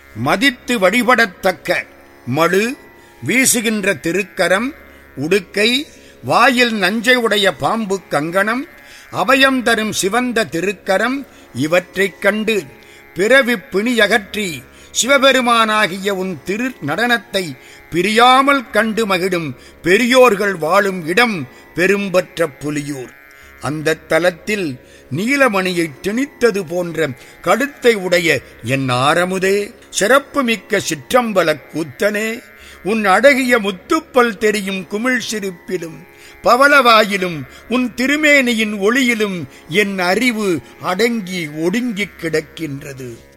மதித்து வழிபடத்தக்க மழு வீசுகின்ற திருக்கரம் உடுக்கை வாயில் நஞ்சை உடைய பாம்பு கங்கணம் அபயம் தரும் சிவந்த திருக்கரம் இவற்றைக் கண்டு பிறவி பிணியகற்றி சிவபெருமானாகிய உன் திரு நடனத்தை பிரியாமல் கண்டு மகிழும் பெரியோர்கள் வாழும் இடம் பெரும்பற்ற புலியூர் அந்த தலத்தில் நீலமணியை திணித்தது போன்ற கழுத்தை உடைய என் ஆரமுதே சிறப்புமிக்க சிற்றம்பலக் கூத்தனே உன் அழகிய முத்துப்பல் தெரியும் குமிழ் சிரிப்பிலும் பவளவாயிலும் உன் திருமேனியின் ஒளியிலும் என் அறிவு அடங்கி ஒடுங்கிக் கிடக்கின்றது